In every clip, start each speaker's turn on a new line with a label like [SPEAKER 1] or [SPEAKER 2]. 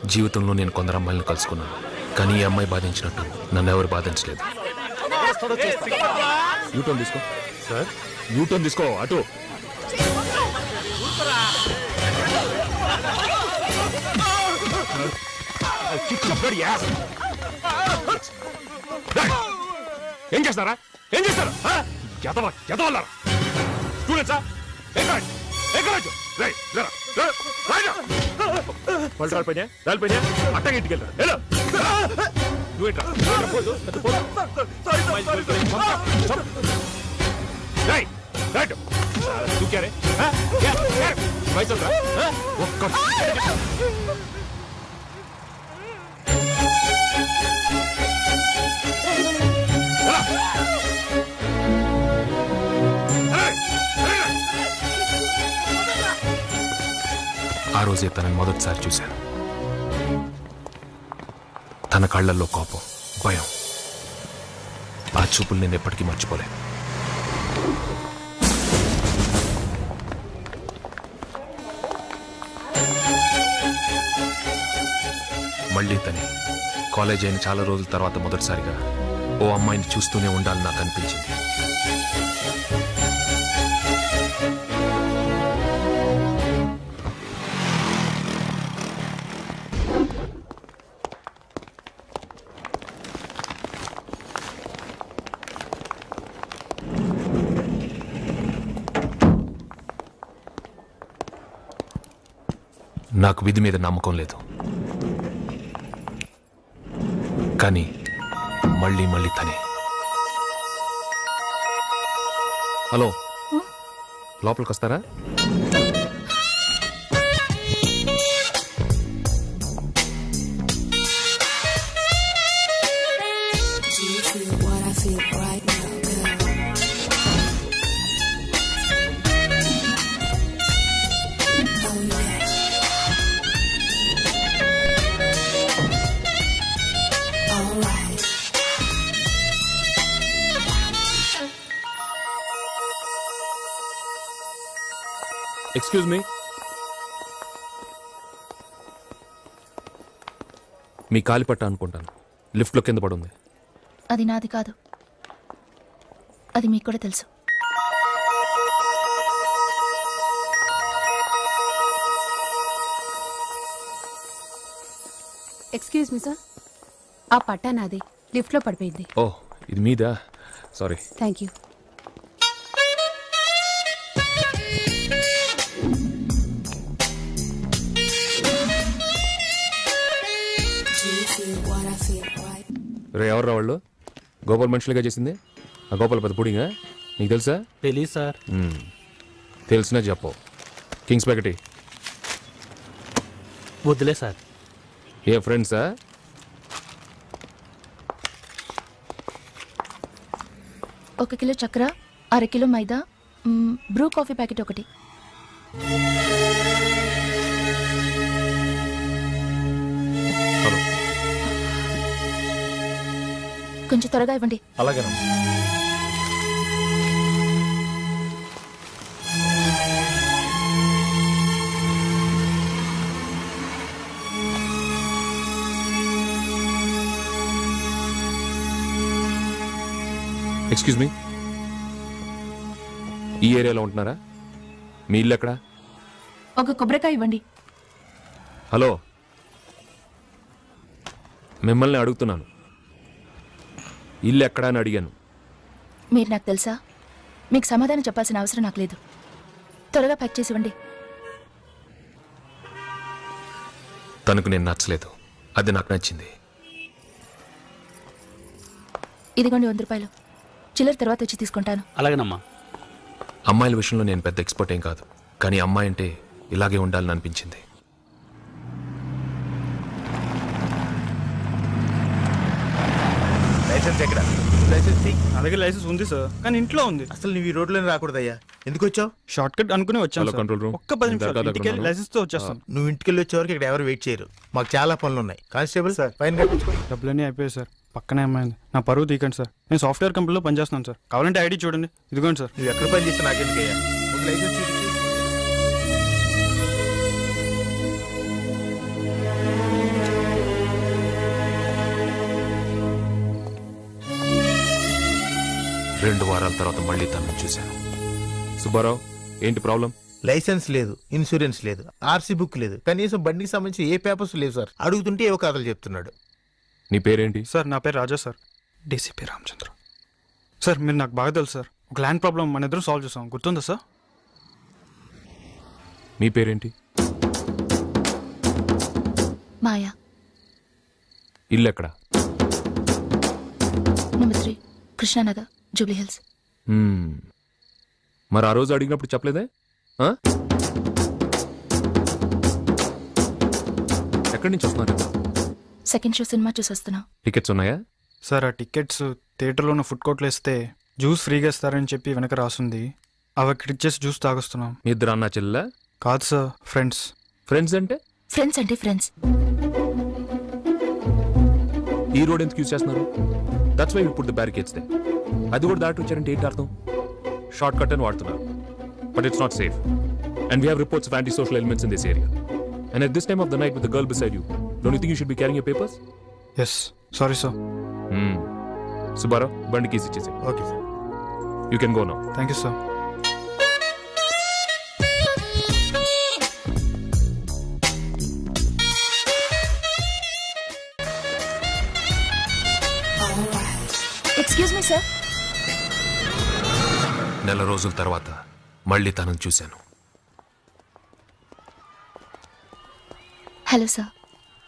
[SPEAKER 1] జీవితంలో నేను కొందరు అమ్మాయిలను కలుసుకున్నాను కానీ ఈ అమ్మాయి బాధించినట్టు నన్ను ఎవరు బాధించలేదు యూటర్న్ తీసుకో సార్ యూటర్న్ తీసుకో అటు ఏం చేస్తారా ఏం చేస్తారు ఎదవ ఎదవల్లారా స్టూడెంట్సా ఎక్కరాజ్ ఎక్కరాజ్ రై జరా వాళ్ళు రాలిపోయినా రాలిపోయినా అట్టగా ఇంటికి వెళ్తారు వెళ్ళు నువ్వేంట్రా నువ్వేంట్రా పోదు? అటు పోదు. చంపు, చంపు. రేయ్, రైట్. దూకారే? ఆ? Yeah, yeah. వయసురా? ఆ? ఒక్క ఆ రోజే తనని మొదటిసారి చూశాను తన కళ్ళల్లో కోపం భయం ఆ చూపులు నేను ఎప్పటికీ మర్చిపోలేను మళ్ళీ తనే కాలేజ్ అయిన చాలా రోజుల తర్వాత మొదటిసారిగా ఓ అమ్మాయిని చూస్తూనే ఉండాలని నాకు అనిపించింది నాకు విధి మీద నమ్మకం లేదు కానీ మళ్ళీ మళ్ళీ తనే హలో లోపలికి వస్తారా
[SPEAKER 2] Do you feel what I feel right now, girl? Oh yeah. Alright.
[SPEAKER 1] Excuse me మీ కాలిపట్ట అనుకుంటాను లిఫ్ట్లో కింద పడుంది
[SPEAKER 3] అది నాది కాదు అది మీకు కూడా తెలుసు
[SPEAKER 4] ఎక్స్క్యూజ్ మీ సార్ ఆ పట్టా నాది లిఫ్ట్లో పడిపోయింది
[SPEAKER 1] ఓ ఇది మీదా sorry
[SPEAKER 4] thank you
[SPEAKER 2] Do you feel what I feel right?
[SPEAKER 1] రే ఎవర్రా వాళ్ళు గోపాల్ మనుషులుగా చేసింది ఆ గోపాల్ పెద్ద పుడింగా నీకు తెలుసా
[SPEAKER 5] తెలీదు సార్
[SPEAKER 1] మ్మ్. తెలిసినా చెప్పు కింగ్స్ ప్యాకెట్
[SPEAKER 5] వద్దులే సార్
[SPEAKER 1] ఏ ఫ్రెండ్సా
[SPEAKER 3] ఒక కిలో చక్కెర అర కిలో మైదా మ్, బ్రూ కాఫీ ప్యాకెట్ ఒకటి
[SPEAKER 1] హలో
[SPEAKER 3] కొంచెం త్వరగా ఇవ్వండి
[SPEAKER 1] అలాగేనా ఎక్స్క్యూజ్ మీ ఈ ఏరియాలో ఉంటున్నారా మీ ఇల్లు ఎక్కడా
[SPEAKER 3] ఒక కొబ్బరికాయ ఇవ్వండి
[SPEAKER 1] హలో మిమ్మల్ని అడుగుతున్నాను ఇల్లు ఎక్కడా అని అడిగాను
[SPEAKER 3] మీరు నాకు తెలుసా మీకు సమాధానం చెప్పాల్సిన అవసరం నాకు లేదు త్వరగా ప్యాక్ చేసి ఇవ్వండి
[SPEAKER 1] తనకు నేను నచ్చలేదు అది నాకు నచ్చింది
[SPEAKER 3] ఇదిగోండి వంద రూపాయలు చిల్లర తర్వాత వచ్చి తీసుకుంటాను
[SPEAKER 5] అలాగేనమ్మా
[SPEAKER 1] అమ్మాయిల విషయంలో నేను పెద్ద ఎక్స్పర్ట్ ఏం కాదు కానీ అమ్మాయి అంటే ఇలాగే ఉండాలని అనిపించింది
[SPEAKER 6] లైసెన్స్ ఎక్కడ
[SPEAKER 7] లైసెన్స్ అలాగే లైసెన్స్ ఉంది సార్ కానీ ఇంట్లో ఉంది
[SPEAKER 6] అసలు నువ్వు ఈ రోడ్లోనే రాకూడదయ్యా ఎందుకు వచ్చావు
[SPEAKER 7] షార్ట్ కట్ అనుకుని వచ్చాను
[SPEAKER 1] హలో,
[SPEAKER 7] సార్.
[SPEAKER 1] Control room.
[SPEAKER 7] ఒక్క పది
[SPEAKER 1] నేను
[SPEAKER 7] నిమిషాలు
[SPEAKER 1] దర్గా
[SPEAKER 7] ఇంటికి
[SPEAKER 1] దగ్గర
[SPEAKER 7] వెళ్ళి
[SPEAKER 1] ఉన్నాను.
[SPEAKER 7] లైసెన్స్ తో వచ్చేస్తాను
[SPEAKER 6] నువ్వు ఇంటికి వెళ్ళి వచ్చే వరకు ఇక్కడ ఎవరు వెయిట్ చేయరు మాకు చాలా పనులు ఉన్నాయి కానిస్టేబుల్ సార్ ఫైన్ కట్టించుకో
[SPEAKER 7] డబ్బులన్నీ అయిపోయాయి సార్ పక్కనే అమ్మాయింది నా పరువు తీకండి సార్ నేను సాఫ్ట్వేర్ కంపెనీలో పనిచేస్తున్నాను సార్ కావాలంటే ఐడి చూడండి ఇదిగోండి సార్
[SPEAKER 6] నువ్వు ఎక్కడ పని చేస్తే నాకెందుకయ్యా ఒక లైసెన్స్ చూపించు
[SPEAKER 1] రెండు వారాల తర్వాత మళ్ళీ తనను చూశాను సుబ్బారావు ఏంటి ప్రాబ్లం
[SPEAKER 6] లైసెన్స్ లేదు ఇన్సూరెన్స్ లేదు ఆర్సీ బుక్ లేదు కనీసం బండికి సంబంధించి ఏ పేపర్స్ లేవు సార్ అడుగుతుంటే ఏవో కథలు చెప్తున్నాడు
[SPEAKER 1] నీ పేరేంటి
[SPEAKER 7] సార్ నా పేరు Raja sir DCP Ramachandra sir మీరు నాకు బాగా తెలుసు సార్ ఒక ల్యాండ్ ప్రాబ్లం మన ఇద్దరం సాల్వ్ చేసాం గుర్తుందా సార్
[SPEAKER 1] మీ పేరేంటి
[SPEAKER 3] మాయా
[SPEAKER 1] ఇల్లు ఎక్కడ
[SPEAKER 3] నెంబర్ త్రీ కృష్ణానగర్ జూబ్లీ హిల్స్
[SPEAKER 1] హ్మ్. మరి ఆ రోజు అడిగినప్పుడు చెప్పలేదే ఆ? ఎక్కడి నుంచి వస్తున్నారు
[SPEAKER 3] సెకండ్ షో సినిమా చూసి వస్తున్నాం
[SPEAKER 1] టికెట్స్ ఉన్నాయా
[SPEAKER 7] సార్ ఆ టికెట్స్ థియేటర్లో ఉన్న ఫుడ్ కోర్ట్లో ఇస్తే జ్యూస్ ఫ్రీగా ఇస్తారని చెప్పి వెనక రాసుంది అవి అక్కడ ఇచ్చేసి జ్యూస్ తాగొస్తున్నాం
[SPEAKER 1] మీ ఇద్దరు అన్న చెల్లె
[SPEAKER 7] కాదు సార్ ఫ్రెండ్స్
[SPEAKER 1] ఫ్రెండ్స్ అంటే
[SPEAKER 3] ఫ్రెండ్స్ అంటే ఫ్రెండ్స్
[SPEAKER 1] ఈ రోడ్ ఎందుకు యూజ్ చేస్తున్నారు దట్స్ వై ఇప్పుడు ద బ్యారికేడ్స్ దే అది కూడా దాటి వచ్చారంటే ఏంటి అర్థం షార్ట్ కట్ అని వాడుతున్నారు but it's not safe and we have reports of anti social elements in this area and at this time of the night with the girl beside you don't you think you should be carrying your papers
[SPEAKER 7] yes sorry sir
[SPEAKER 1] Subba Rao బండి keys ఇచ్చేసి
[SPEAKER 6] okay sir
[SPEAKER 1] you can go now
[SPEAKER 7] thank you sir
[SPEAKER 3] excuse me sir
[SPEAKER 1] నెల రోజుల తర్వాత మళ్ళీ తనను చూశాను
[SPEAKER 3] hello sir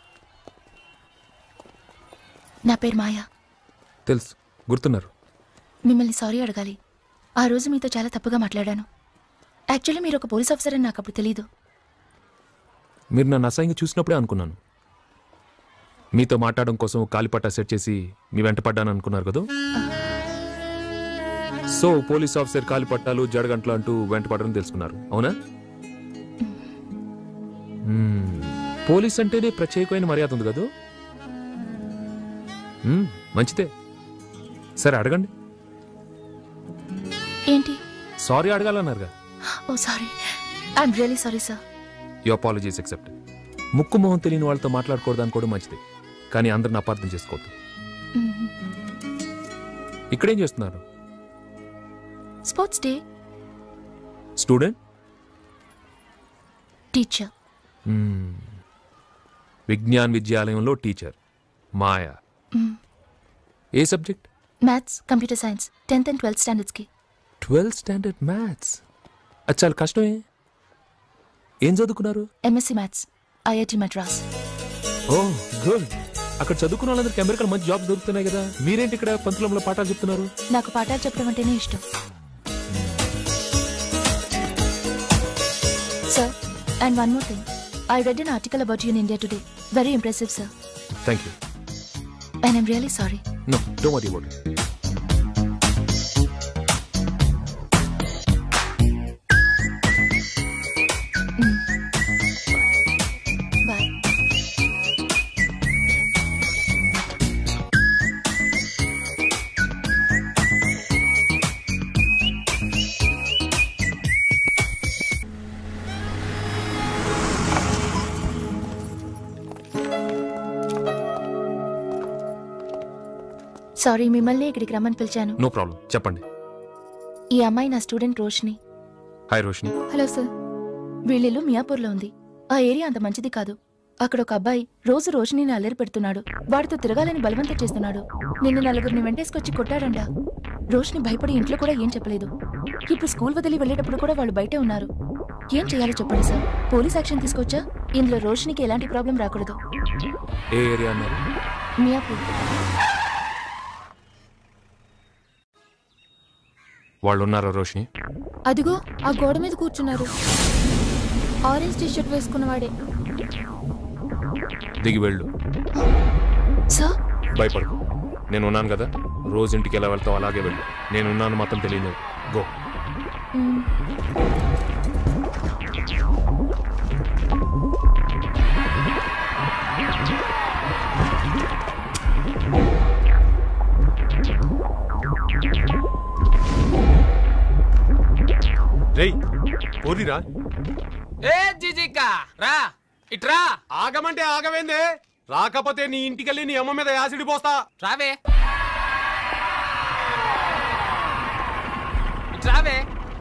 [SPEAKER 3] నా పేరు మాయా
[SPEAKER 1] తెలుసు గుర్తున్నారు
[SPEAKER 3] మిమ్మల్ని సారీ అడగాలి ఆ రోజు మీతో చాలా తప్పుగా మాట్లాడాను యాక్చువల్లీ మీరు ఒక పోలీస్ ఆఫీసర్ అని నాకు అప్పుడు తెలీదు
[SPEAKER 1] మీరు నన్ను అసహ్యంగా చూసినప్పుడే అనుకున్నాను మీతో మాట్లాడడం కోసం కాలిపట్టా సెట్ చేసి మీ వెంట పడ్డాను అనుకున్నారు కదా సో పోలీస్ ఆఫీసర్ కాలిపట్టాలు జడగంటలు అంటూ వెంట పడడం తెలుసుకున్నారు అవునా మ్మ్. పోలీస్ అంటేనే ప్రత్యేకమైన మర్యాద ఉంది కదా మ్మ్, మంచిదే సరే అడగండి
[SPEAKER 3] ఏంటి
[SPEAKER 1] సారీ అడగాలన్నారుగా
[SPEAKER 3] ఓ sorry I'm really sorry sir
[SPEAKER 1] you apologies accept ముక్కు మొహం తెలియని వాళ్ళతో మాట్లాడకూడదు కూడా మంచిది కానీ అందరిని అపార్థం చేసుకోవద్దు ఇక్కడేం చేస్తున్నారు
[SPEAKER 3] sports day
[SPEAKER 1] student
[SPEAKER 3] teacher
[SPEAKER 1] Vignan విద్యాలయంలో టీచర్ మాయా ఏ subject
[SPEAKER 3] maths computer science tenth and twelfth స్టాండర్డ్స్కి
[SPEAKER 1] ట్వెల్త్ స్టాండర్డ్ మ్యాథ్స్ అది చాలా కష్టమే ఏం చదువుకున్నారు
[SPEAKER 3] MSc maths IIT Madras
[SPEAKER 1] oh good అక్కడ చదువుకున్న వాళ్ళందరికీ అమెరికాలో మంచి జాబ్స్ దొరుకుతున్నాయి కదా మీరేంటి ఇక్కడ పంతులంలో పాఠాలు చెప్తున్నారు
[SPEAKER 3] నాకు పాఠాలు చెప్పడం అంటేనే ఇష్టం sir and one more thing I read an article about you in India Today very impressive sir
[SPEAKER 1] thank you
[SPEAKER 3] and I'm really sorry
[SPEAKER 1] no don't worry about it
[SPEAKER 3] boy sorry మిమ్మల్ని ఇక్కడికి రమ్మని పిలిచాను
[SPEAKER 1] నో ప్రాబ్లం చెప్పండి
[SPEAKER 3] ఈ అమ్మాయి నా student Roshini
[SPEAKER 1] hi Roshini
[SPEAKER 3] hello sir వీళ్ళిల్లు మియాపూర్లో ఉంది ఆ ఏరియా అంత మంచిది కాదు అక్కడ ఒక అబ్బాయి రోజు రోషిని అల్లరి పెడుతున్నాడు వాడితో తిరగాలని బలవంతం చేస్తున్నాడు నిన్ను నలుగురిని వెంటేసుకొచ్చి కొట్టాడంట రోషిని భయపడి ఇంట్లో కూడా ఏం చెప్పలేదు ఇప్పుడు స్కూల్ వదిలి వెళ్ళేటప్పుడు కూడా వాళ్ళు బయటే ఉన్నారు ఏం చేయాలో చెప్పండి సార్ పోలీస్ యాక్షన్ తీసుకొచ్చా ఇందులో రోషినికి ఎలాంటి ప్రాబ్లం రాకూడదు
[SPEAKER 1] ఏ ఏరియా అన్నారు
[SPEAKER 3] మియాపూర్
[SPEAKER 1] వాళ్ళు ఉన్నారా రోషిని
[SPEAKER 5] అదిగో ఆ గోడ మీద కూర్చున్నారు ఆరెంజ్ టీ షర్ట్ వేసుకున్నవాడే
[SPEAKER 1] దిగి వెళ్ళు
[SPEAKER 3] సార్
[SPEAKER 1] భయపడకు నేను ఉన్నాను కదా రోజు ఇంటికి ఎలా వెళ్తావు అలాగే వెళ్ళు నేను ఉన్నాను మాత్రం తెలియదు గో
[SPEAKER 8] రేయ్ పోరిరా
[SPEAKER 9] ఏ జిజిక రా ఇట్రా
[SPEAKER 8] ఆగమంటే ఆగవేందే రాకపోతే నీ ఇంటికెళ్ళి నీ అమ్మ మీద యాసిడ్ పోస్తా
[SPEAKER 9] రావే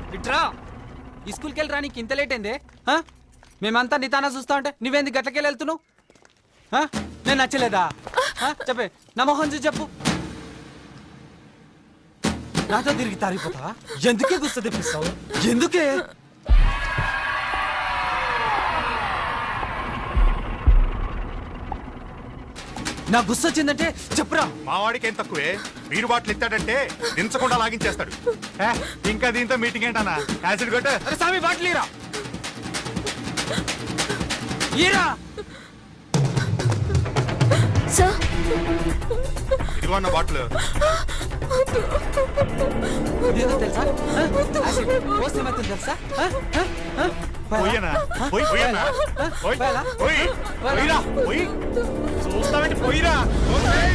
[SPEAKER 9] ఇట్రా ఈ స్కూల్కి వెళ్ళి రానికి ఇంత లేట్ అయిందే ఆ? మేమంతా నితానా చూస్తా ఉంటే నువ్వేంది గట్లకెళ్ళి వెళ్తున్నావు ఆ? నేను నచ్చలేదా ఆ? చెప్పే నా మొహం చూసి చెప్పు నాతో తిరిగి తారిపోతావా ఎందుకే గుస్త తెప్పిస్తావు ఎందుకే నా గుస్త వచ్చిందంటే చెప్పురా
[SPEAKER 10] మా వాడికి ఏం తక్కువే వీరు బాటిల్ ఎత్తాడంటే దించకుండా లాగించేస్తాడు ఏ, ఇంకా దీంతో మీటింగ్ ఏంటన్నా యాసిడ్ కొట్టు
[SPEAKER 9] అరే స్వామి బాటిల్ ఈరా ఈరా
[SPEAKER 3] సార్
[SPEAKER 10] ఇదిగో అన్న బాటిల్
[SPEAKER 9] ఇదేదో తెలుసా ఆ? యాసిడ్ పోస్తే ఏమవుతుంది తెలుసా ఆ? ఆ? ఆ?
[SPEAKER 10] పోయేనా పోయి పోయన్నా పోయి
[SPEAKER 9] పోయాలా?
[SPEAKER 10] పోయి పోయిరా పోయి చూస్తామంటే పోయిరా పోయి.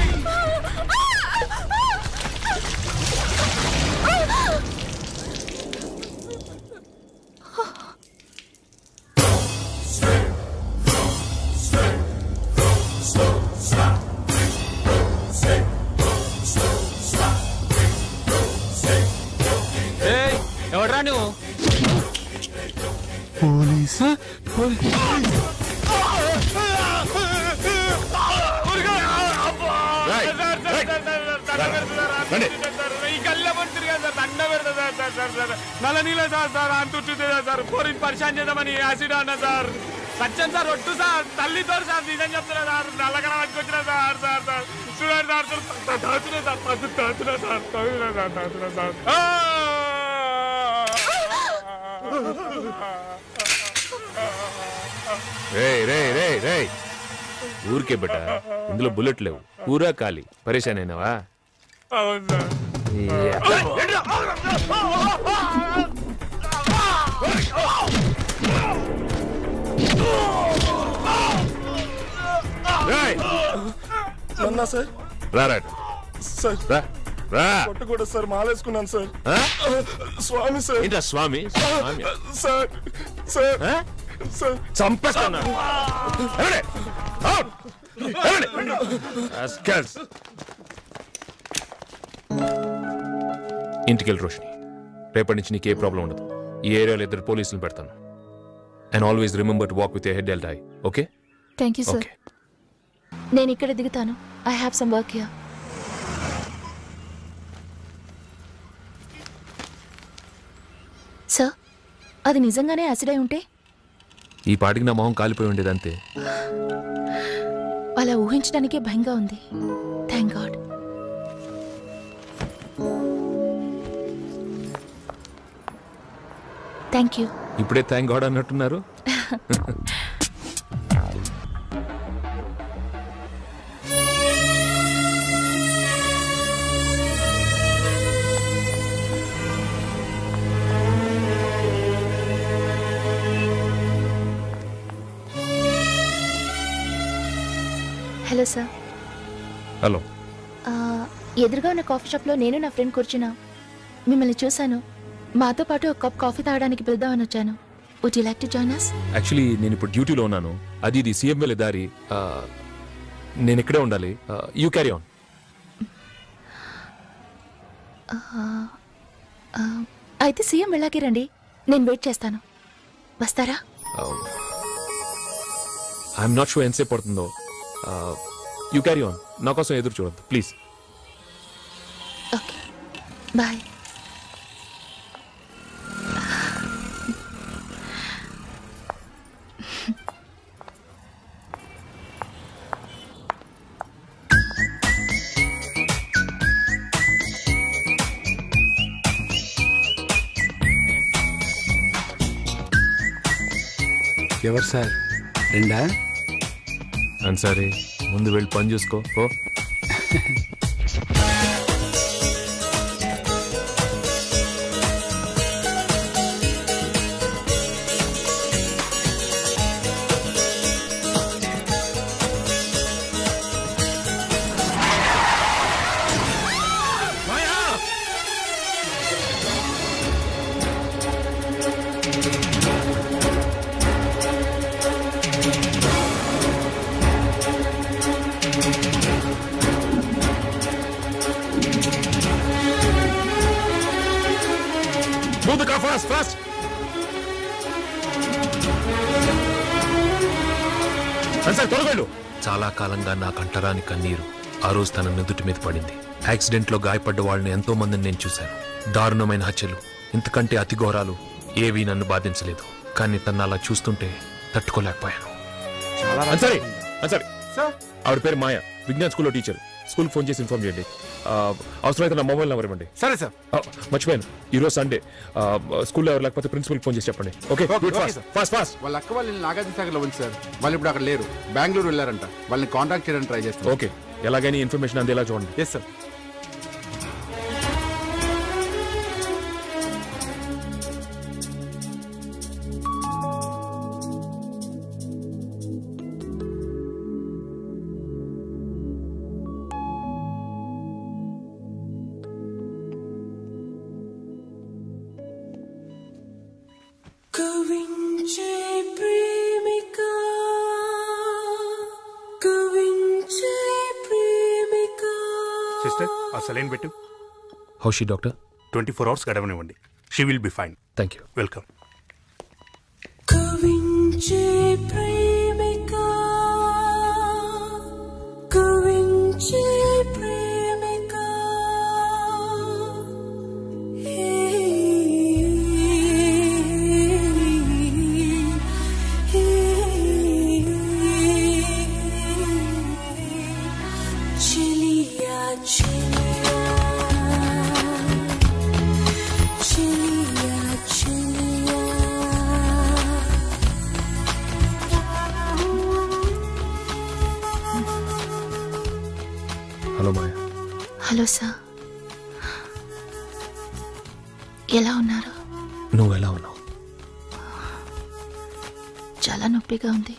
[SPEAKER 9] ఏయ్, ఎవడ్రా నువ్వు
[SPEAKER 8] నల్ల నీళ్ళ సార్ సార్ అంటుంటుంది సార్ పోరిని పరిశాన్ చేద్దామని యాసిడ్ అన్న సార్ సత్యం సార్ ఒట్టు సార్ తల్లితో సార్ నిజం చెప్తున్నా సార్ నల్లగడ పట్టుకొచ్చిన సార్ సార్ సార్ చూడండి సార్ సార్ తాతున్నా సార్ పద్దు తాతున్నా సార్ తాతున్నా సార్ తాతున్నా సార్ ఆ!
[SPEAKER 1] రే రే రే రే ఊరికే బెట ఇందులో బుల్లెట్ లేవు పూరా ఖాళీ పరేషాన్ అయినావా
[SPEAKER 8] అవును సార్
[SPEAKER 1] రేయ్,
[SPEAKER 11] అన్నా సార్
[SPEAKER 1] రా రా
[SPEAKER 11] సార్
[SPEAKER 1] రా రా
[SPEAKER 11] కొట్టు కూడా సార్ మాలేసుకున్నాను సార్
[SPEAKER 1] ఆ?
[SPEAKER 11] స్వామి సార్
[SPEAKER 1] ఏంటా స్వామి స్వామి
[SPEAKER 11] సార్ సార్
[SPEAKER 1] ఆ?
[SPEAKER 11] సార్
[SPEAKER 1] చంపేస్తాను ఎవడే? అవుట్! ఎవడే? Rascals. ఇంటికెళ్ళి రోషిని రేపటి నుంచి నీకు ఏ ప్రాబ్లం ఉండదు ఈ ఏరియాలో ఇద్దరు పోలీసులు పెడతాను and always remember to walk with head held high okay
[SPEAKER 3] thank you sir
[SPEAKER 1] okay
[SPEAKER 3] నేను ఇక్కడ దిగుతాను I have some work here sir అది నిజంగానే యాసిడ్ అయి ఉంటే
[SPEAKER 1] ఈ పాటికి నా మొహం కాలిపోయి ఉండేది అంతే
[SPEAKER 3] అలా ఊహించడానికే భయంగా ఉంది థ్యాంక్ గాడ్ థ్యాంక్ యూ
[SPEAKER 1] ఇప్పుడే థ్యాంక్ గాడ్ అన్నట్టున్నారు
[SPEAKER 3] హలో సార్
[SPEAKER 1] హలో
[SPEAKER 3] ఆ, ఎదురుగా ఉన్న కాఫీ షాప్లో నేను నా ఫ్రెండ్ కూర్చున్నా మిమ్మల్ని చూశాను మాతో పాటు ఒక కప్ కాఫీ తాగడానికి పిలుద్దామని వచ్చాను would you like to join us
[SPEAKER 1] actually నేను ఇప్పుడు డ్యూటీలో ఉన్నాను అది ఇది సీఎం వెళ్ళే దారి ఆ, నేను ఇక్కడే ఉండాలి యూ క్యారీ ఆన్
[SPEAKER 3] అయితే సీఎం వెళ్ళాకే రండి నేను వెయిట్ చేస్తాను వస్తారా
[SPEAKER 1] ఐఎమ్ నాట్ షూర్ ఎంతసేపు పడుతుందో యూ క్యారీ ఆన్ నా కోసం ఎదురు చూడద్దు ప్లీజ్
[SPEAKER 3] ఓకే బాయ్
[SPEAKER 12] ఎవరు సార్ రెండా
[SPEAKER 1] సరే ముందు వెళ్ళి పని చూసుకో ఓ ఫాస్ట్ ఫాస్ట్ సార్ త్వరగా వెళ్ళు చాలా కాలంగా నా కంటరాని కన్నీరు ఆ రోజు తన నుదుటి మీద పడింది యాక్సిడెంట్ లో గాయపడ్డ వాళ్ళని ఎంతో మందిని నేను చూశాను దారుణమైన హత్యలు ఇంతకంటే అతి ఘోరాలు ఏవీ నన్ను బాధించలేదు కానీ తను అలా చూస్తుంటే తట్టుకోలేకపోయాను సరే సరే ఆవిడ పేరు మాయ విజ్ఞాన్ స్కూల్లో టీచర్ స్కూల్ ఫోన్ చేసి ఇన్ఫార్మ్ చేయండి ఆ, అవసరమైతే నా మొబైల్ నెంబర్ ఇవ్వండి
[SPEAKER 10] సరే సార్
[SPEAKER 1] ఆ, మర్చిపోయాను ఈ రోజు సండే ఆ, స్కూల్లో ఎవరు లేకపోతే ప్రిన్సిపల్ ఫోన్ చేసి చెప్పండి okay good fast fast fast
[SPEAKER 12] వాళ్ళ అక్క వాళ్ళని నాగార్జున సాగర్లో ఉంది సార్ వాళ్ళు ఇప్పుడు అక్కడ లేరు బెంగళూరు వెళ్ళారంట వాళ్ళని కాంటాక్ట్ చేయడానికి ట్రై చేస్తాను
[SPEAKER 1] ఓకే ఎలాగైనా ఇన్ఫర్మేషన్ అందేలా చూడండి
[SPEAKER 10] ఎస్ సార్
[SPEAKER 2] కవించే ప్రేమిక కవించే ప్రేమిక
[SPEAKER 10] సిస్టర్ ఆ సలైన్ పెట్టు
[SPEAKER 1] how's she doctor
[SPEAKER 10] twenty four hours గడవనివ్వండి she will be fine
[SPEAKER 1] thank you
[SPEAKER 10] welcome
[SPEAKER 2] కవించే ప్రేమిక కవించే ప్రేమిక చిలియా చిలియా చిలియా చిలియా
[SPEAKER 1] హలో మాయ
[SPEAKER 3] హలో సార్ ఎలా ఉన్నారు
[SPEAKER 1] నువ్వు ఎలా ఉన్నావు
[SPEAKER 3] చాలా నొప్పిగా ఉంది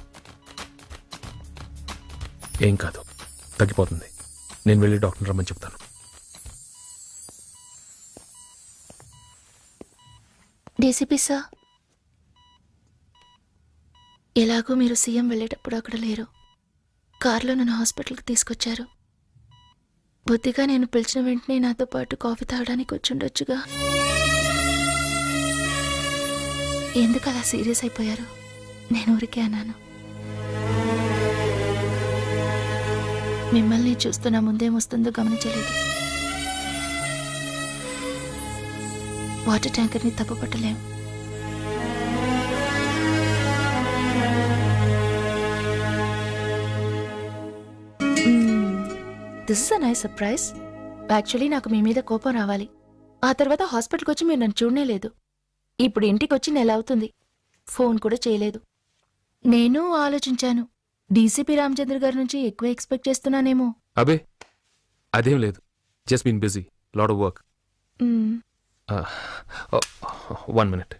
[SPEAKER 1] ఏం కాదు తగ్గిపోతుంది నేను వెళ్ళి డాక్టర్ రమ్మని చెప్తాను
[SPEAKER 3] డీసీపీ సార్ ఎలాగో మీరు సీఎం వెళ్ళేటప్పుడు అక్కడ లేరు కారులో నన్ను హాస్పిటల్కి తీసుకొచ్చారు బుద్ధిగా నేను పిలిచిన వెంటనే నాతో పాటు కాఫీ తాగడానికి వచ్చుండొచ్చుగా ఎందుకు అలా సీరియస్ అయిపోయారు నేను ఊరికే అన్నాను మిమ్మల్ని చూస్తున్న ముందేమొస్తుందో గమనించలేదు వాటర్ ట్యాంకర్ని తప్పుపట్టలేం this is a nice surprise actually నాకు మీ మీద కోపం రావాలి ఆ తర్వాత హాస్పిటల్కి వచ్చి మీరు నన్ను చూడనే లేదు ఇప్పుడు ఇంటికి వచ్చి నెల అవుతుంది ఫోన్ కూడా చేయలేదు నేను ఆలోచించాను డీసీపీ రామచంద్ర గారి నుంచి ఎక్కువ ఎక్స్పెక్ట్ చేస్తున్నానేమో
[SPEAKER 1] అబే అదేం లేదు just been busy lot of work
[SPEAKER 3] hmm.
[SPEAKER 1] One minute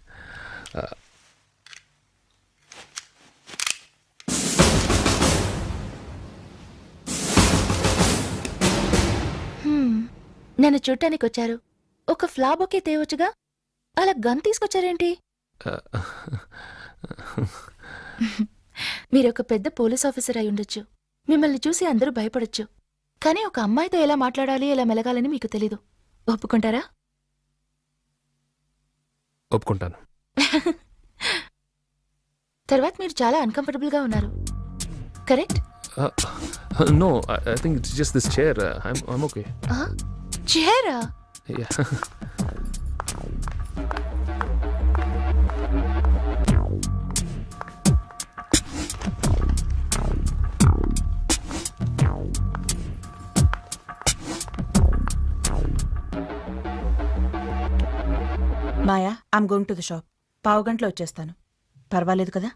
[SPEAKER 3] hmm. నన్ను చూడటానికి వచ్చారు ఒక ఫ్లాబ్ ఒకే తేవచ్చుగా అలా గన్ తీసుకొచ్చారేంటి మీరు ఒక పెద్ద పోలీస్ ఆఫీసర్ అయి ఉండొచ్చు మిమ్మల్ని చూసి అందరూ భయపడొచ్చు కానీ ఒక అమ్మాయితో ఎలా మాట్లాడాలి ఎలా మెలగాలని మీకు తెలీదు ఒప్పుకుంటారా
[SPEAKER 1] ఒప్పుకుంటాను
[SPEAKER 3] తర్వాత మీరు చాలా అన్కంఫర్టబుల్ గా ఉన్నారు correct
[SPEAKER 1] no I think it's just this chair I'm okay
[SPEAKER 3] చేరా
[SPEAKER 13] Maya I'm going to the shop పావు గంటలో వచ్చేస్తాను పర్వాలేదు కదా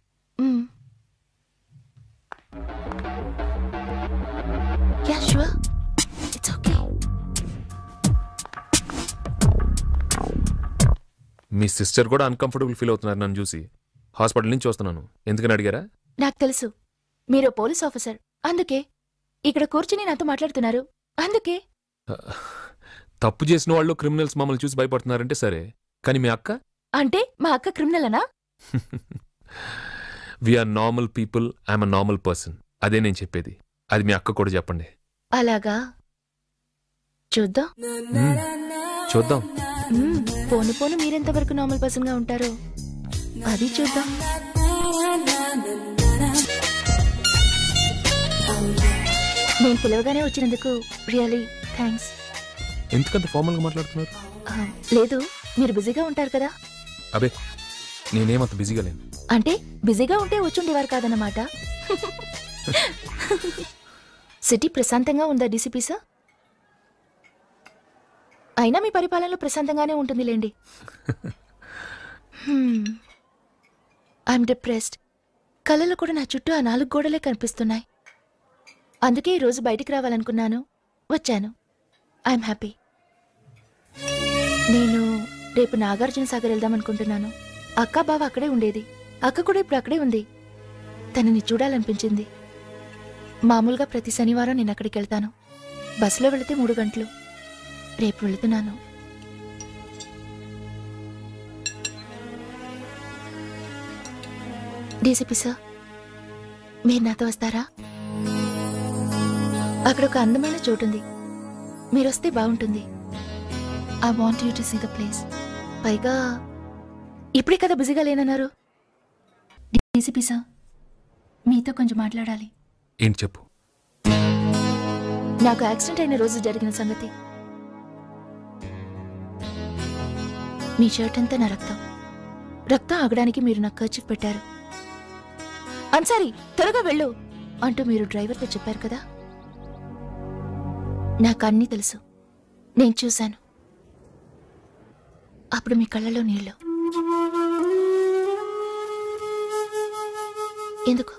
[SPEAKER 3] యా షూర్ ఇట్స్ ఓకే
[SPEAKER 1] మీ సిస్టర్ కూడా అన్కంఫర్టబుల్ ఫీల్ అవుతున్నారు నన్ను చూసి హాస్పిటల్ నుంచి వస్తున్నాను ఎందుకని అడిగారా
[SPEAKER 3] నాకు తెలుసు మీరు పోలీస్ ఆఫీసర్ అందుకే ఇక్కడ కూర్చుని నాతో మాట్లాడుతున్నారు అందుకే
[SPEAKER 1] తప్పు చేసిన వాళ్ళు క్రిమినల్స్ మమ్మల్ని చూసి భయపడుతున్నారంటే సరే కానీ మీ అక్క
[SPEAKER 3] అంటే మా అక్క క్రిమినల్ అనా
[SPEAKER 1] we're normal people I'm a normal person అదే నేను చెప్పేది అది మీ అక్క కూడా చెప్పండి
[SPEAKER 3] అలాగా చూద్దాం
[SPEAKER 1] మ్మ్. చూద్దాం
[SPEAKER 3] మ్మ్, పోను పోను మీరెంతవరకు నార్మల్ పర్సన్ గా ఉంటారో అది చూద్దాం నేను పిలవగానే వచ్చినందుకు రియలీ థ్యాంక్స్
[SPEAKER 1] ఎందుకంత ఫార్మల్గా మాట్లాడుతున్నారు
[SPEAKER 3] లేదు మీరు బిజీగా ఉంటారు కదా
[SPEAKER 1] అబే నేనేమంత బిజీగా లేను
[SPEAKER 3] అంటే బిజీగా ఉంటే వచ్చుండేవారు కాదన్నమాట సిటీ ప్రశాంతంగా ఉందా డీసీపీ సార్ అయినా మీ పరిపాలనలో ప్రశాంతంగానే ఉంటుంది లేండి ఐఎమ్ డిప్రెస్డ్ కళ్ళలో కూడా నా చుట్టూ ఆ నాలుగు గోడలే కనిపిస్తున్నాయి అందుకే ఈరోజు బయటికి రావాలనుకున్నాను వచ్చాను ఐఎమ్ హ్యాపీ నేను రేపు నాగార్జున సాగర్ వెళ్దాం అనుకుంటున్నాను అక్క బావ అక్కడే ఉండేది అక్క కూడా ఇప్పుడు అక్కడే ఉంది తనని చూడాలనిపించింది మామూలుగా ప్రతి శనివారం నేను అక్కడికి వెళ్తాను బస్సులో వెళితే మూడు గంటలు రేపు వెళుతున్నాను డీసీపీ సార్ మీరు నాతో వస్తారా అక్కడ ఒక అందమైన చోటుంది మీరు వస్తే బాగుంటుంది I want you to see the place పైగా ఇప్పుడే కదా బిజీగా లేనన్నారు డీసీపీ సార్ మీతో కొంచెం మాట్లాడాలి
[SPEAKER 1] ఏంటి చెప్పు
[SPEAKER 3] నాకు యాక్సిడెంట్ అయిన రోజు జరిగిన సంగతి మీ షర్ట్ అంతా నా రక్తం రక్తం ఆగడానికి మీరు నాకు ఖర్చు పెట్టారు అన్సారీ త్వరగా వెళ్ళు అంటూ మీరు డ్రైవర్తో చెప్పారు కదా నాకు అన్నీ తెలుసు నేను చూశాను అప్పుడు మీ కళ్ళలో నీళ్ళు ఎందుకు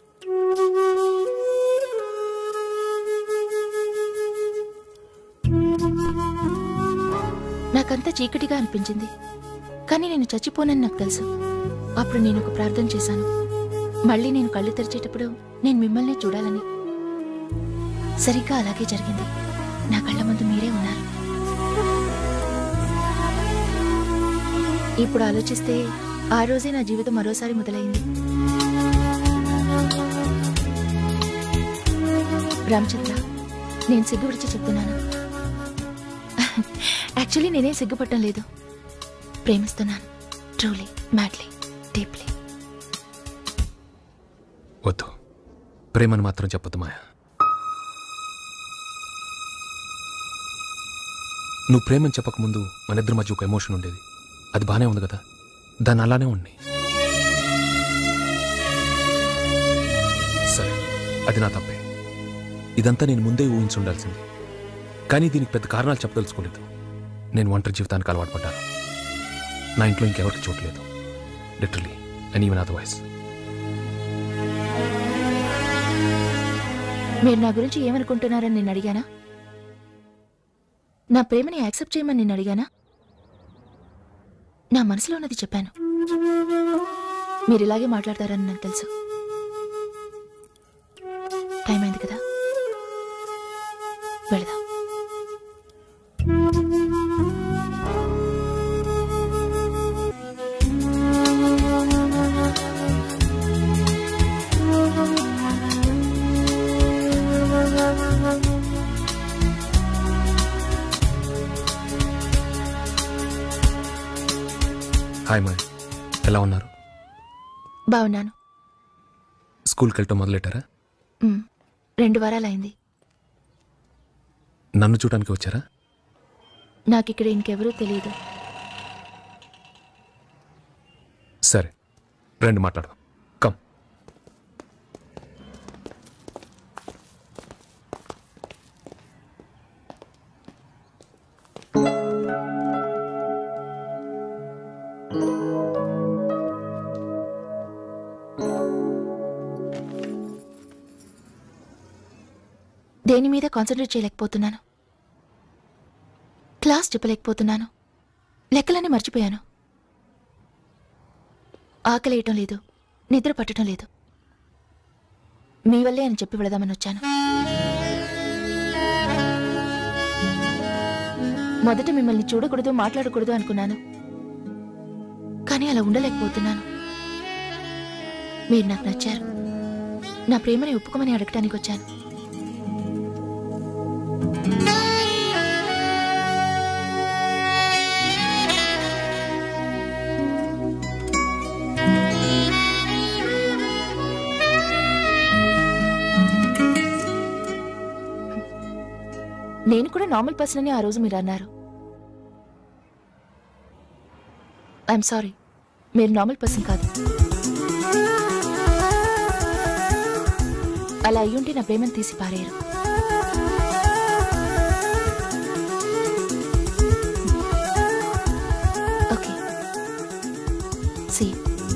[SPEAKER 3] నాకంతా చీకటిగా అనిపించింది కానీ నేను చచ్చిపోనని నాకు తెలుసు అప్పుడు నేను ఒక ప్రార్థన చేశాను మళ్ళీ నేను కళ్ళు తెరిచేటప్పుడు నేను మిమ్మల్ని చూడాలని సరిగ్గా అలాగే జరిగింది నా కళ్ళ ముందు మీరే ఉన్నారు ఇప్పుడు ఆలోచిస్తే ఆ రోజే నా జీవితం మరోసారి మొదలైంది రామచంద్ర నేను సిగ్గు విడిచి చెప్తున్నాను యాక్చువల్లీ నేనేం సిగ్గుపట్టం లేదు ప్రేమిస్తున్నాను ట్రూలీ మ్యాడ్లీ డీప్లీ
[SPEAKER 1] వద్దు ప్రేమను మాత్రం చెప్పొద్దు మాయా నువ్వు ప్రేమని చెప్పకముందు మన ఇద్దరి మధ్య ఒక ఎమోషన్ ఉండేది అది బానే ఉంది కదా దాన్ని అలానే ఉంది సరే అది నా తప్పే ఇదంతా నేను ముందే ఊహించి ఉండాల్సింది కానీ దీనికి పెద్ద కారణాలు చెప్పదలుచుకోలేదు నేను ఒంటరి జీవితానికి అలవాటు పడ్డాను నా ఇంట్లో ఇంకెవరికి చోట్లేదు లిటరలీ అండ్ ఈవెన్ అదర్వైజ్
[SPEAKER 3] మీరు నా గురించి ఏమనుకుంటున్నారని నేను అడిగానా నా ప్రేమని యాక్సెప్ట్ చేయమని నేను అడిగానా నా మనసులో ఉన్నది చెప్పాను మీరు ఇలాగే మాట్లాడతారని నాకు తెలుసు టైం అయింది కదా వెళదాం
[SPEAKER 1] హాయ్ మాయ్ ఎలా ఉన్నారు
[SPEAKER 3] బాగున్నాను
[SPEAKER 1] స్కూల్కి వెళ్ళటం మొదలెట్టారా
[SPEAKER 3] మ్, రెండు వారాలైంది
[SPEAKER 1] నన్ను చూడడానికి వచ్చారా
[SPEAKER 3] నాకిక్కడ ఇంకెవరూ తెలియదు
[SPEAKER 1] సరే రండి మాట్లాడదాం కమ్
[SPEAKER 3] దేని మీద కాన్సన్ట్రేట్ చేయలేకపోతున్నాను క్లాస్ చెప్పలేకపోతున్నాను లెక్కలన్నీ మర్చిపోయాను ఆకలేయటం లేదు నిద్ర పట్టడం లేదు మీ వల్లే అని చెప్పి వెళదామని వచ్చాను మొదట మిమ్మల్ని చూడకూడదు మాట్లాడకూడదు అనుకున్నాను కానీ అలా ఉండలేకపోతున్నాను మీరు నాకు నచ్చారు నా ప్రేమని ఒప్పుకోమని అడగటానికి వచ్చాను నేను కూడా నార్మల్ పర్సన్ అని ఆ రోజు మీరు అన్నారు ఐఎమ్ సారీ మీరు నార్మల్ పర్సన్ కాదు అలా అయ్యుంటే నా ప్రేమను తీసి పారేయరు okay see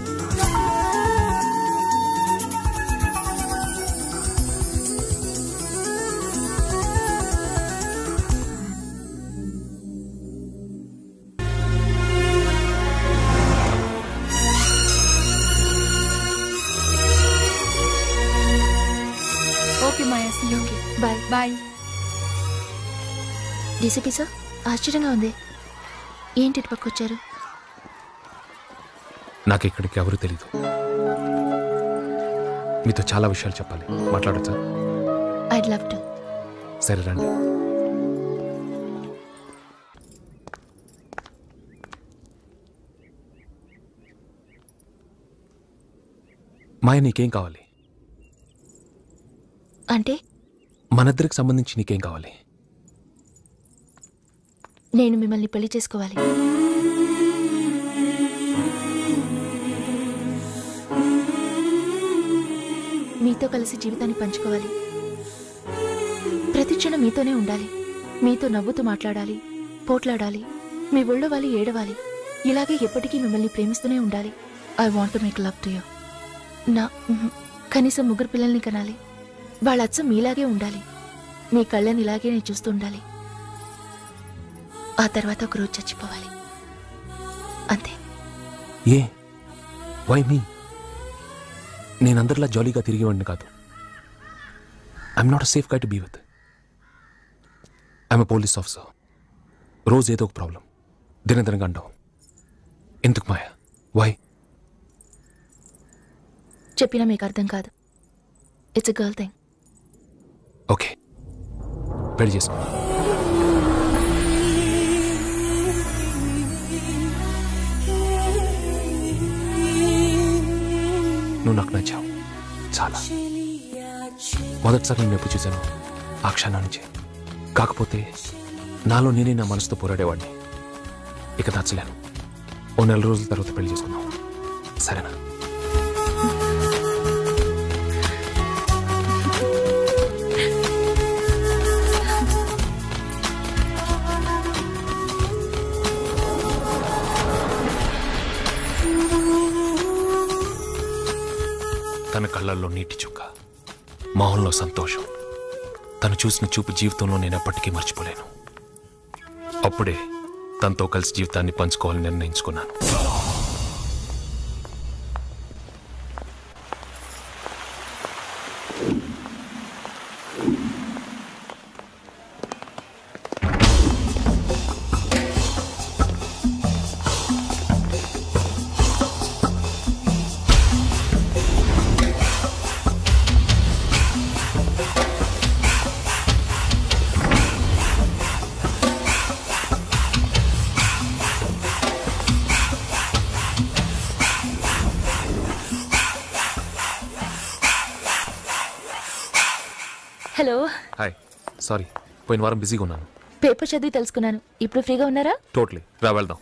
[SPEAKER 5] okay Maya see
[SPEAKER 3] okay bye
[SPEAKER 5] bye
[SPEAKER 3] DCP sir ఆశ్చర్యంగా ఉంది ఏంటి ఇటు పక్క వచ్చారు
[SPEAKER 1] నాకు ఇక్కడికి ఎవరు తెలీదు మీతో చాలా విషయాలు చెప్పాలి మాట్లాడచ్చా
[SPEAKER 3] ఐడ్ లవ్ టు
[SPEAKER 1] సరే రండి మాయ నీకేం కావాలి
[SPEAKER 3] అంటే
[SPEAKER 1] మనిద్దరికి సంబంధించి నీకేం కావాలి
[SPEAKER 3] నేను మిమ్మల్ని పెళ్లి చేసుకోవాలి మీతో కలిసి జీవితాన్ని పంచుకోవాలి ప్రతి క్షణం మీతోనే ఉండాలి మీతో నవ్వుతూ మాట్లాడాలి పోట్లాడాలి మీ ఒళ్ళో వాళ్ళు ఏడవాలి ఇలాగే ఎప్పటికీ మిమ్మల్ని ప్రేమిస్తూనే ఉండాలి I want to make love to you నా మ్మ్. కనీసం ముగ్గురు పిల్లల్ని కనాలి వాళ్ళ అచ్చం మీలాగే ఉండాలి మీ కళ్ళని ఇలాగే నేను చూస్తూ ఉండాలి ఆ తర్వాత ఒకరోజు చచ్చిపోవాలి అంతే
[SPEAKER 1] ఏ వై మీ నేనందరిలా జాలీగా తిరిగి వాడిని కాదు I'm not a safe guy to be with I'm a police officer రోజు ఏదో ఒక ప్రాబ్లం దినదినగా అంటావు ఎందుకు మాయా వై
[SPEAKER 3] చెప్పినా మీకు అర్థం కాదు ఇట్స్ గర్ల్ థింగ్
[SPEAKER 1] ఓకే పెళ్లి చేసుకో నువ్వు నాకు నచ్చావు చాలా మొదటిసారి నేను ఎప్పుడు చూశాను ఆ క్షణం నుంచి కాకపోతే నాలో నేనే నా మనసుతో పోరాడేవాడిని ఇక నచ్చలేను ఓ నెల రోజుల తర్వాత పెళ్లి చేసుకుందాం సరేనా తన కళ్ళల్లో నీటి చుక్క మొహంలో సంతోషం తను చూసిన చూపు జీవితంలో నేను ఎప్పటికీ మర్చిపోలేను అప్పుడే తనతో కలిసి జీవితాన్ని పంచుకోవాలని నిర్ణయించుకున్నాను
[SPEAKER 3] హలో
[SPEAKER 1] హాయ్ సారీ పోయిన వారం బిజీగా ఉన్నాను
[SPEAKER 3] పేపర్ చదివి తెలుసుకున్నాను ఇప్పుడు ఫ్రీగా ఉన్నారా
[SPEAKER 1] టోటలీ రా వెళ్దాం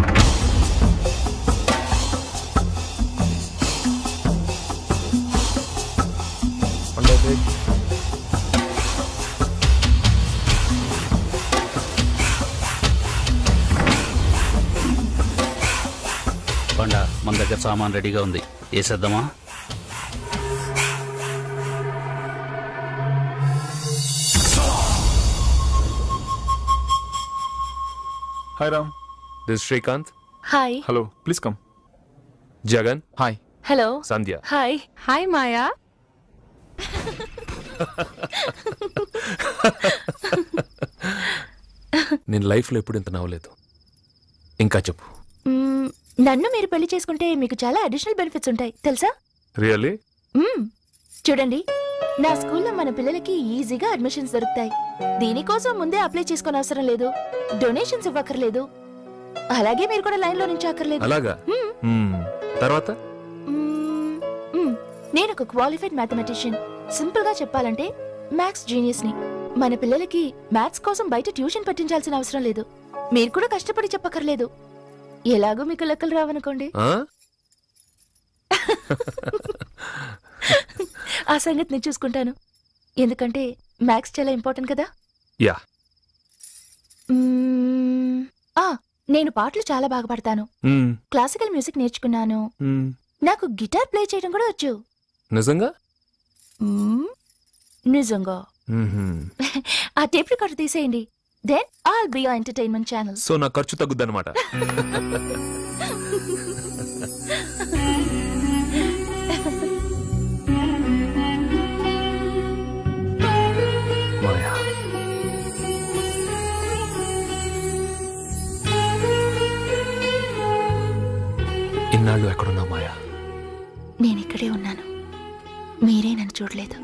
[SPEAKER 14] కొండ మన దగ్గర సామాన్ రెడీగా ఉంది వేసేద్దామా
[SPEAKER 1] hi Ram this Srikanth
[SPEAKER 3] hi
[SPEAKER 1] hello please come Jagan hi
[SPEAKER 3] hello
[SPEAKER 1] Sandhya
[SPEAKER 3] hi
[SPEAKER 4] hi Maya
[SPEAKER 1] నేను లైఫ్లో ఎప్పుడు ఇంత నవ్వలేదు ఇంకా చెప్పు
[SPEAKER 3] మ్మ్, నన్ను మీరు పెళ్లి చేసుకుంటే మీకు చాలా అడిషనల్ బెనిఫిట్స్ ఉంటాయి తెలుసా
[SPEAKER 1] రియల్లీ
[SPEAKER 3] మ్మ్. చూడండి నా స్కూల్లో మన పిల్లలకి ఈజీగా అడ్మిషన్స్ దొరుకుతాయి దీనికోసం ముందే అప్లై చేసుకునే అవసరం లేదు డొనేషన్స్ ఇవ్వక్కర్లేదు అలాగే మీరు కూడా లైన్ లో నుంచి అక్కర్లేదు
[SPEAKER 1] అలాగా మ్మ్. తర్వాత
[SPEAKER 3] మ్మ్. నేను ఒక క్వాలిఫైడ్ మ్యాథమెటిషియన్ సింపుల్ గా చెప్పాలంటే మ్యాథ్స్ జీనియస్ ని మన పిల్లలకి మ్యాథ్స్ కోసం బయట ట్యూషన్ పెట్టించాల్సిన అవసరం లేదు మీరు కూడా కష్టపడి చెప్పక్కర్లేదు ఎలాగో మీకు లెక్కలు రావనుకోండి
[SPEAKER 1] ఆ?
[SPEAKER 3] ఆ సంగతి నేను చూసుకుంటాను ఎందుకంటే మ్యాథ్స్ చాలా ఇంపార్టెంట్ కదా
[SPEAKER 1] యా
[SPEAKER 3] మ్మ్, ఆ నేను పాటలు చాలా బాగా పాడతాను
[SPEAKER 1] మ్మ్.
[SPEAKER 3] క్లాసికల్ మ్యూజిక్ నేర్చుకున్నాను
[SPEAKER 1] మ్మ్.
[SPEAKER 3] నాకు గిటార్ ప్లే చేయడం కూడా వచ్చు
[SPEAKER 1] నిజంగా
[SPEAKER 3] మ్మ్, నిజంగా
[SPEAKER 1] మ్మ్హ్మ్.
[SPEAKER 3] ఆ టేప్ రికార్డు తీసేయండి then all be entertainment channel
[SPEAKER 1] so నా ఖర్చు తగ్గుద్దన్నమాట మాయా ఇన్నాళ్ళు ఎక్కడున్నా మాయా
[SPEAKER 3] నేను ఇక్కడే ఉన్నాను మీరే నన్ను చూడలేదు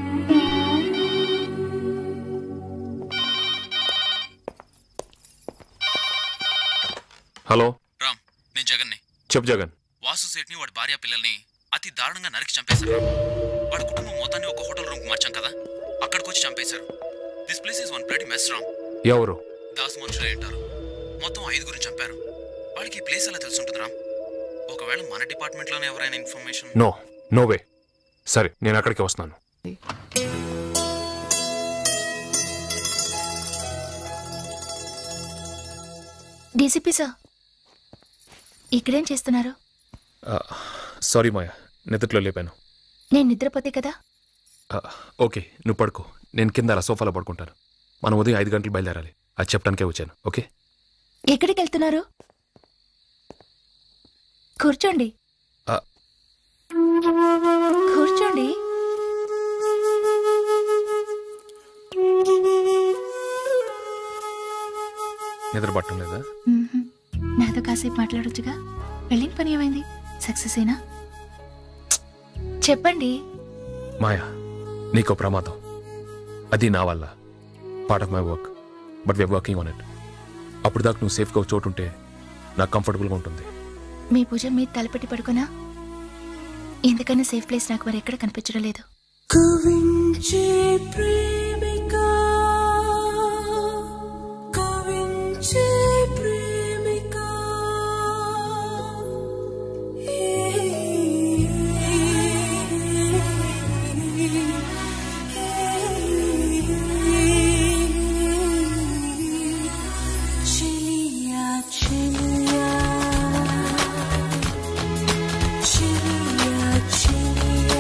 [SPEAKER 1] హలో
[SPEAKER 14] రామ్ నేను జగన్ని
[SPEAKER 1] చెప్పు జగన్
[SPEAKER 14] వాసు సేట్ని వాడి భార్య పిల్లల్ని అతి దారుణంగా నరికి చంపేశారు వాడి కుటుంబం మొత్తాన్ని ఒక హోటల్ రూమ్ మార్చాం కదా అక్కడికి వచ్చి చంపేశారు this place is one bloody mess Ram
[SPEAKER 1] ఎవరు
[SPEAKER 14] దాస్ మనుషులే అంటారు మొత్తం ఐదుగురిని చంపారు వాడికి ఈ ప్లేస్ ఎలా తెలుసుంటుంది రామ్ ఒకవేళ మన డిపార్ట్మెంట్లోనే ఎవరైనా ఇన్ఫర్మేషన్
[SPEAKER 1] నో నో వే సరే నేను అక్కడికి వస్తున్నాను
[SPEAKER 3] డీసీపీ సార్ ఇక్కడేం చేస్తున్నారు
[SPEAKER 1] సారీ మాయా నిద్రలో లేపాను
[SPEAKER 3] నేను నిద్రపోతే కదా
[SPEAKER 1] ఆ, ఓకే నువ్వు పడుకో నేను కింద అలా సోఫాలో పడుకుంటాను మనం ఉదయం ఐదు గంటలు బయలుదేరాలి అది చెప్పడానికే వచ్చాను ఓకే
[SPEAKER 3] ఎక్కడికి వెళ్తున్నారు కూర్చోండి
[SPEAKER 1] ఆ.
[SPEAKER 3] కూర్చోండి
[SPEAKER 1] నిద్ర పట్టం లేదా
[SPEAKER 3] మ్మ్హ్మ్. నాతో కాసేపు మాట్లాడొచ్చుగా వెళ్ళిన పని ఏమైంది సక్సెస్ అయినా చెప్పండి
[SPEAKER 1] మాయా నీకో ప్రమాదం అది నా వల్ల part of my work but we're working on it అప్పుడు దాకా నువ్వు సేఫ్గా ఒక చోటు ఉంటే నాకు కంఫర్టబుల్గా ఉంటుంది
[SPEAKER 3] మీ భుజం మీద తలపెట్టి పడుకున్నా ఎందుకన్నా సేఫ్ ప్లేస్ నాకు మరి ఎక్కడ కనిపించడం లేదు
[SPEAKER 2] కవించే ప్రేమిక కవించే ప్రేమిక చిలియా చిలియా చిలియా చిలియా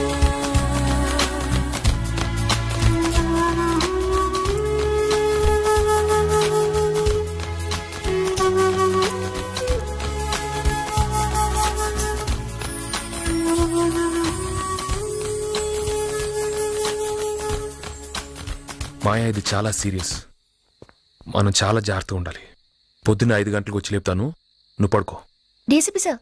[SPEAKER 1] మాయా ఇది చాలా సీరియస్ మనం చాలా జాగ్రత్తగా ఉండాలి పొద్దున్న ఐదు గంటలకు వచ్చి లేపుతాను నువ్వు పడుకో
[SPEAKER 3] డీసీపీ సార్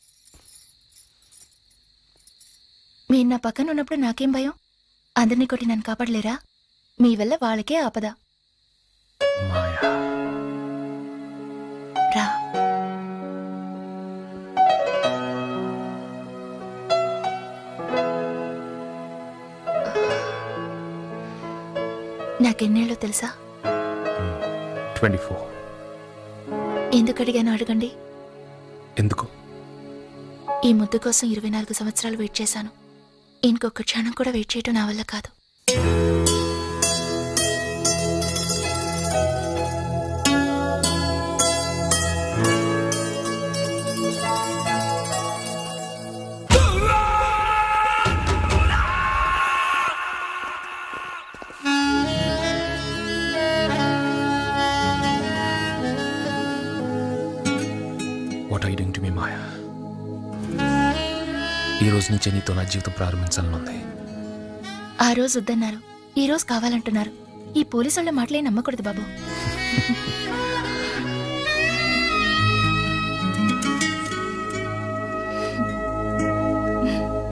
[SPEAKER 3] మీరు నా పక్కన ఉన్నప్పుడు నాకేం భయం అందరినీ కొట్టి నన్ను కాపాడలేరా మీ వల్ల వాళ్ళకే ఆపద రా నాకెన్నేళ్ళో తెలుసా
[SPEAKER 1] ట్వంటీ ఫోర్
[SPEAKER 3] ఎందుకు అడిగాను అడగండి
[SPEAKER 1] ఎందుకు
[SPEAKER 3] ఈ ముద్దు కోసం ఇరవై నాలుగు సంవత్సరాలు వెయిట్ చేశాను ఇంకొక క్షణం కూడా వెయిట్ చేయడం నా వల్ల కాదు
[SPEAKER 1] what I doing to me Maya ఈ రోజు నుంచే నీతో నా జీవితం ప్రారంభించాలని ఉంది
[SPEAKER 3] ఆ రోజు వద్దన్నారు ఈ రోజు కావాలంటున్నారు ఈ పోలీసు వాళ్ళ మాటలే నమ్మకూడదు బాబు